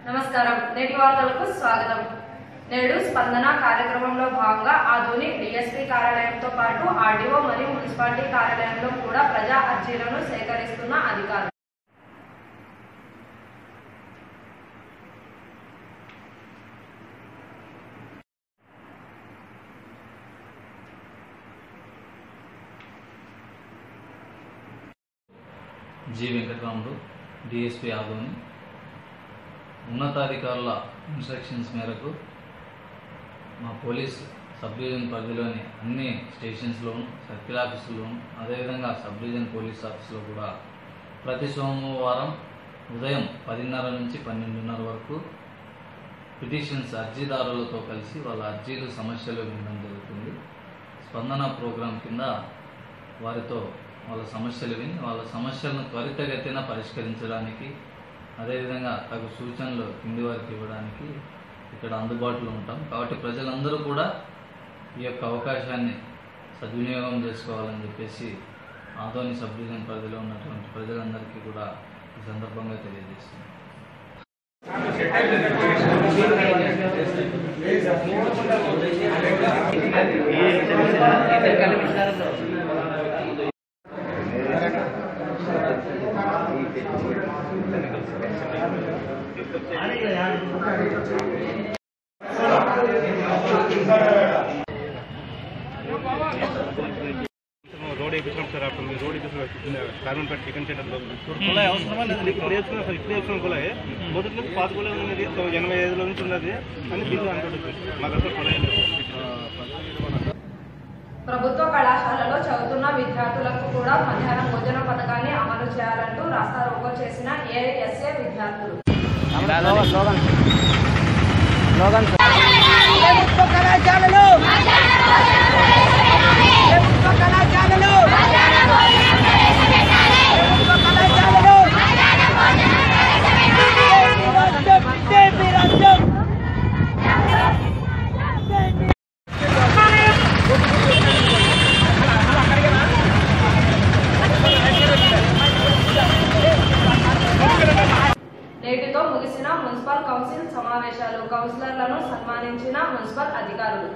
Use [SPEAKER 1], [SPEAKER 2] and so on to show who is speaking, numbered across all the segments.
[SPEAKER 1] నమస్కారం నేటి వార్తలకు స్వాగతం నేడు స్పందన కార్యక్రమంలో భాగంగా ఆధుని డిఎస్పీ కార్యాలయంతో పాటు ఆర్డీఓ మరియు మున్సిపాలిటీ కార్యాలయంలో కూడా ప్రజా అర్జీలను సేకరిస్తున్న అధికారులు
[SPEAKER 2] జి వెంకటరాముడు డిఎస్పి ఆదోని ఉన్నతాధికారుల ఇన్స్ట్రక్షన్స్ మేరకు మా పోలీస్ సబ్ డివిజన్ పరిధిలోని అన్ని స్టేషన్స్లోను సర్కిల్ ఆఫీసుల్లోను అదేవిధంగా సబ్ డివిజన్ పోలీస్ ఆఫీసులో కూడా ప్రతి సోమవారం ఉదయం పదిన్నర నుంచి పన్నెండున్నర వరకు పిటిషన్స్ అర్జీదారులతో కలిసి వాళ్ళ అర్జీలు సమస్యలు వినడం జరుగుతుంది స్పందన ప్రోగ్రాం కింద వారితో వాళ్ళ సమస్యలు విని వాళ్ళ సమస్యలను త్వరితగతిన పరిష్కరించడానికి అదేవిధంగా తగు సూచనలు కింది వారికి ఇవ్వడానికి ఇక్కడ అందుబాటులో ఉంటాం కాబట్టి ప్రజలందరూ కూడా ఈ యొక్క అవకాశాన్ని సద్వినియోగం చేసుకోవాలని చెప్పేసి ఆదోని సబ్ డివిజన్ పరిధిలో ఉన్నటువంటి ప్రజలందరికీ కూడా ఈ సందర్భంగా తెలియజేస్తున్నాం
[SPEAKER 3] రోడ్ వేయించాం సార్ అప్పుడు మీరు రోడ్ వేయించిన కార్బన్ పెట్టి చికెన్ సెంటర్లో కుళాయి అవసరమా లేదు ఇప్పుడు వేసుకున్నాం సార్ ఇప్పుడు వేసుకున్నాం కుళాయి మొదటి నుంచి పాత కుళాయి ఉన్నది సో ఎనభై ఐదులో నుంచి ఉన్నది అని దీంట్లో అంటుంది మాకు అసలు కుళాయి లేదు
[SPEAKER 1] ప్రభుత్వ కళాశాలలో చదువుతున్న విద్యార్థులకు కూడా మధ్యాహ్న భోజన పథకాన్ని అమలు చేయాలంటూ రాస్తా రోకో చేసిన ఏఎస్ఏ విద్యార్థులు
[SPEAKER 4] ప్రభుత్వ కళాశాలలు ప్రభుత్వ కళాశాలలు ప్రభుత్వ కళాశాలలు రాజ్యం బీజేపీ రాజ్యం
[SPEAKER 1] నేటితో ముగిసిన మున్సిపల్ కౌన్సిల్ సమావేశాలు కౌన్సిలర్లను సన్మానించిన మున్సిపల్ అధికారులు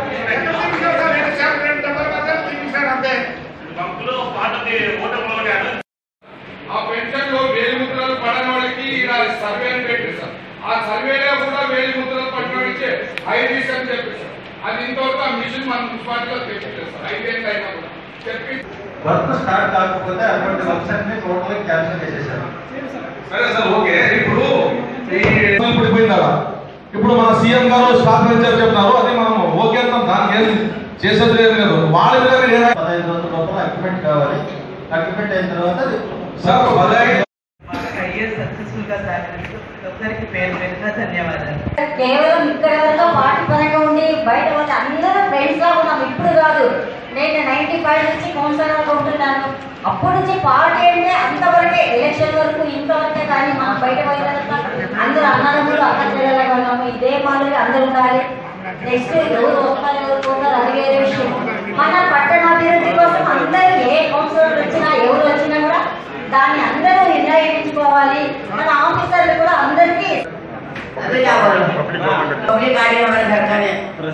[SPEAKER 5] ఆ పెన్షన్ లో వేలి ముద్రలు పడని వాళ్ళకి ఇలా సర్వే అని పెట్టేశారు ఆ సర్వేలో కూడా వేలి ముద్రలు పడిన వాళ్ళకి ఐడీస్ అని చెప్పేశారు అది ఇంతవరకు ఆ మిషన్ మన మున్సిపాలిటీలో తెప్పించేస్తారు ఐదేళ్ళు అయినా కూడా చెప్పి
[SPEAKER 6] వర్క్ స్టార్ట్ కాకపోతే అటువంటి వర్క్స్ అన్ని టోటల్ క్యాన్సిల్ చేసేసారు
[SPEAKER 7] సరే సార్ ఓకే ఇప్పుడు ఈ పడిపోయింది కదా ఇప్పుడు మన సీఎం గారు స్టాక్ ఇచ్చారు చెప్తున్నారు అది మనం ఓకే అంటాం దానికి ఏం చేసేది లేదు లేదు వాళ్ళ మీద మీరు ఏదైనా-
[SPEAKER 6] పదహైదు రోజుల లోపల అగ్రిమెంట్ కావాలి అగ్రిమెంట్ అయిన తర్వాత అది
[SPEAKER 7] సార్ పదహైదు
[SPEAKER 4] ఐఏఎస్ సక్సెస్ఫుల్ గా సాగినందుకు ప్రతి ఒక్కరికి పేరు పేరుగా ధన్యవాదాలు
[SPEAKER 8] కేవలం ఇక్కడ వరకు పార్టీ పరంగా ఉండి బయట వాళ్ళు అందరూ ఫ్రెండ్స్ గా ఉన్నాం ఇప్పుడు కాదు నేను నైన్టీ ఫైవ్ నుంచి కౌన్సిలర్ ఉంటున్నాను అప్పటి నుంచి పార్టీ అంటే అంతవరకే ఎలక్షన్ వరకు ఇంతవరకే కానీ మనం బయట పోయిన తర్వాత అందరూ అన్నదమ్ములు అక్క చెల్లెలుగా ఉన్నాము ఇదే మాదిరిగా అందరూ ఉండాలి నెక్స్ట్ ఎవరు వస్తారు ఎవరు పోతారు అది వేరే విషయం మన పట్టణాభివృద్ధి కోసం అందరూ ఏ కౌన్సిలర్ వచ్చినా ఎవరు వచ్చినా కూడా దాన్ని అందరూ నిర్ణయించుకోవాలి మన ఆఫీసర్లు కూడా అందరికీ
[SPEAKER 4] पब्लिक गाड़ी हमारे घर का है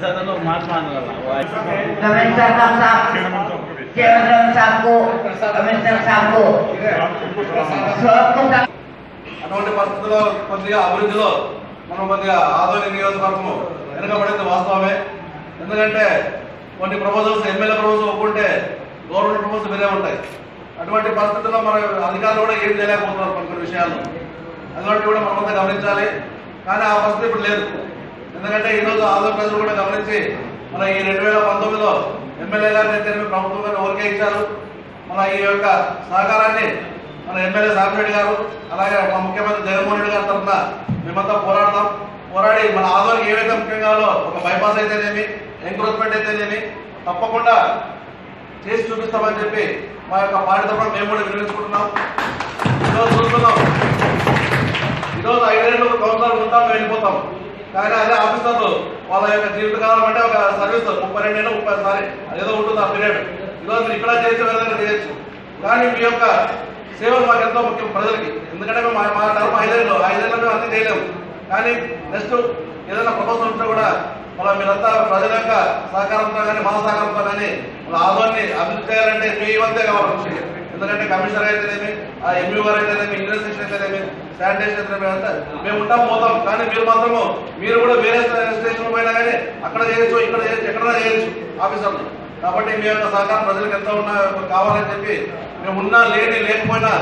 [SPEAKER 4] कमिश्नर साहब चेयरमैन साहब को कमिश्नर साहब को सबको
[SPEAKER 7] అటువంటి పరిస్థితుల్లో కొద్దిగా అభివృద్ధిలో మనం కొద్దిగా ఆదోని నియోజకవర్గం వెనుకబడింది వాస్తవమే ఎందుకంటే కొన్ని ప్రపోజల్స్ ఎమ్మెల్యే ప్రపోజల్ ఒప్పుకుంటే గవర్నమెంట్ ప్రపోజల్ వేరే ఉంటాయి అటువంటి పరిస్థితుల్లో మన అధికారులు కూడా ఏం చేయలేకపోతున్నారు కొన్ని కొన్ని విషయాలు అటువంటి కూడా మనం కొంత గమనించాలి కానీ ఆ పరిస్థితి ఇప్పుడు లేదు ఎందుకంటే ఈరోజు ఆంధ్ర ప్రజలు కూడా గమనించి మన ఈ రెండు వేల పంతొమ్మిదిలో ఎమ్మెల్యే గారిని అయితే ప్రభుత్వం గారిని ఓకే ఇచ్చారు మన ఈ యొక్క సహకారాన్ని మన ఎమ్మెల్యే సామిరెడ్డి గారు అలాగే మా ముఖ్యమంత్రి జగన్మోహన్ రెడ్డి గారి తరఫున మేమంతా పోరాడతాం పోరాడి మన ఆదోనికి ఏవైతే ముఖ్యం కావాలో ఒక బైపాస్ అయితేనేమి ఎంక్రోచ్మెంట్ అయితేనేమి తప్పకుండా చేసి చూపిస్తామని చెప్పి మా యొక్క పార్టీ తరఫున మేము కూడా వినియోగించుకుంటున్నాం ఈరోజు చూస్తున్నాం ఈరోజు ఐదేళ్ళు కౌన్సిలర్ ఉంటాం వెళ్ళిపోతాం కానీ అదే ఆఫీసర్లు వాళ్ళ యొక్క జీవితకాలం అంటే ఒక సర్వీస్ ముప్పై రెండేళ్ళు ముప్పై సారి అదేదో ఉంటుంది ఆ పీరియడ్ ఈరోజు మీరు ఇక్కడ చేసి వెళ్ళాలని చేయొచ్చు కానీ మీ యొక్క సేవలు మాకు ఎంతో ముఖ్యం ప్రజలకి ఎందుకంటే మేము మా మా టర్మ్ ఐదేళ్ళు ఐదేళ్ళు మేము అన్ని చేయలేము కానీ నెక్స్ట్ ఏదైనా ప్రపోజల్ ఉంటే కూడా మళ్ళీ మీరంతా ప్రజల యొక్క సహకారంతో కానీ మన సహకారంతో కానీ మన ఆదోని అభివృద్ధి చేయాలంటే మీ వంతే కావాలి కృషి. ఎందుకంటే కమిషనర్ అయితేనేమి ఆ ఎంయూ గారు అయితేనేమి ఇంజనీర్ సెక్షన్ అయితేనేమి శానిటేషన్ అయితేనేమి అంతా మేము ఉంటాం పోతాం కానీ మీరు మాత్రము మీరు కూడా వేరే స్టేషన్ పోయినా కానీ అక్కడ చేయొచ్చు ఇక్కడ చేయొచ్చు ఎక్కడైనా చేయొచ్చు ఆఫీసర్లు కాబట్టి మీ యొక్క సహకారం ప్రజలకు ఎంత ఉన్నా కావాలని చెప్పి మేము ఉన్నా లేని లేకపోయినా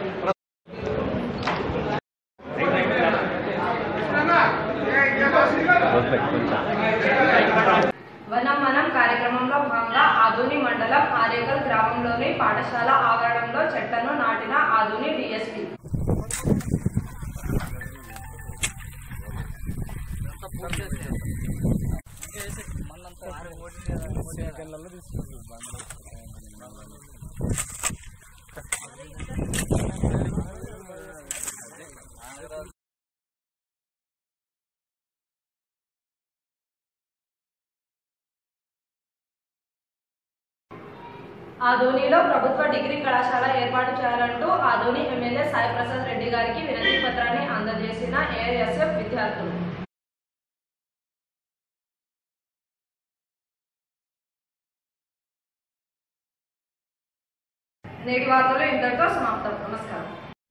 [SPEAKER 1] వనం మనం కార్యక్రమంలో భాగంగా ఆదోని మండలం ఆరేకల్ గ్రామంలోని పాఠశాల ఆవరణంలో చెట్లను నాటిన ఆదోని డిఎస్పీ ఆదోనిలో ప్రభుత్వ డిగ్రీ కళాశాల ఏర్పాటు చేయాలంటూ ఆదోని ఎమ్మెల్యే సాయి ప్రసాద్ రెడ్డి గారికి వినతి పత్రాన్ని అందజేసిన ఏఎస్ఎఫ్ విద్యార్థులు నేటి వార్తలు ఇంతటితో సమాప్తం నమస్కారం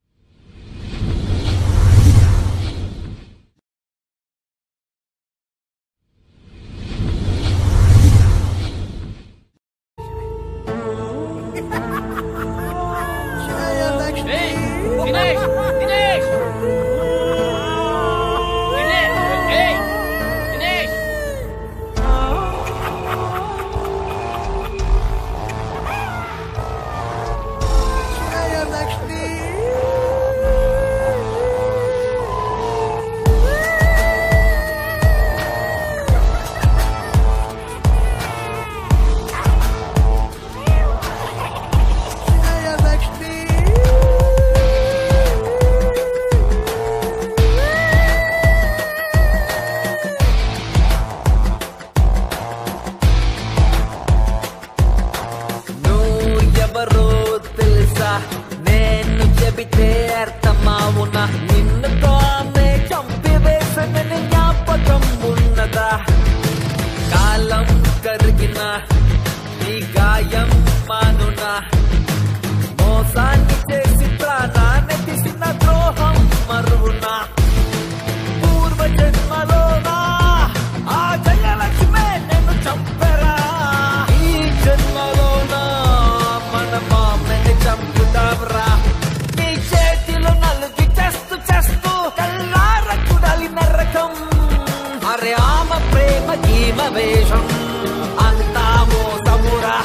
[SPEAKER 9] నువ్వు ఎవరో తెలుసా నేను చెబితే అర్థమావునా నిన్ను తానే చంపివేసిన జ్ఞాపకం ఉన్నదా కాలం కరిగిన నీ గాయం మానునా మోసాన్ని చేసి ప్రాణాన్ని తీసిన ద్రోహం మరువునా పూర్వ జన్మలోనా ఆ జయలక్ష్మే నేను చంపరా ఈ జన్మలోనా మన మామని చంపుతావరా నీ చేతిలో నలుగు చేస్తూ చేస్తూ కల్లార చూడాలి నరకం అరే ఆమె ప్రేమ జీవ వేషం అంతా మోసమురా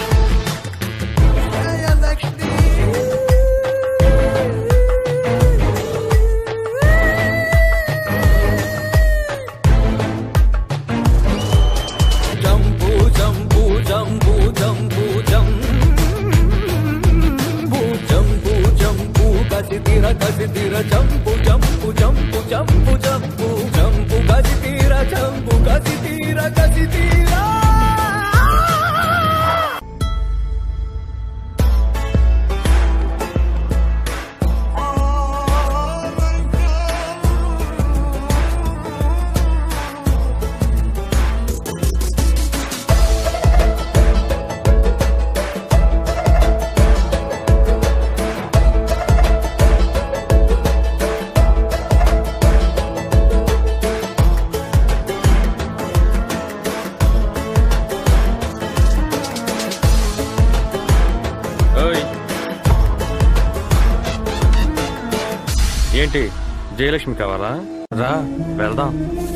[SPEAKER 9] జంబూ జంబూ జంబూ జంబూ జంబూ జంబూ జంబూ గసిదిర గసిదిర జంబు జంబు జంబు జంబు జంబు జంబు గసిదిర జంబు గసిదిర గసిదిర
[SPEAKER 10] ఓయ్ ఏంటి జయలక్ష్మి కావాలా రా వెళ్దాం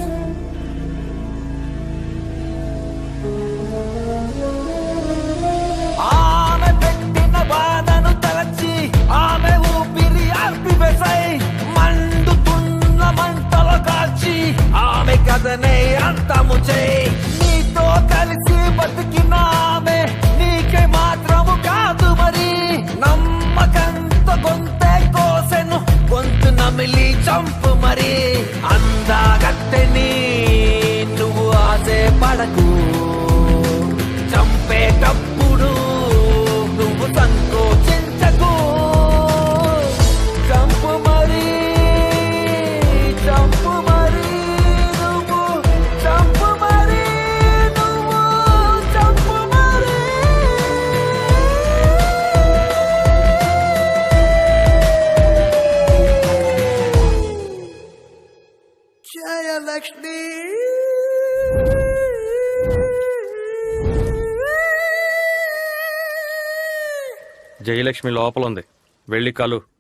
[SPEAKER 9] ఆమె పెట్టిన బాధను తలచి ఆమె ఊపిరి ఆర్పివేసై మండుతున్న మంటలో కాల్చి ఆమె కథనే అంతము చేయి నీతో కలిసి బతికిన ఆమె నీకే మాత్రము కాదు మరి నమ్మకంతో గొంతే కోసెను గొంతు నమిలి చంపు మరి అందాగట్టెని నువ్వు ఆసే పడకు చంపేటప్పుడు నువ్వు సంకోచించకు చంపు మరి చంపు మరి జయలక్ష్మి
[SPEAKER 10] జయలక్ష్మి లోపల ఉంది వెళ్ళి కలు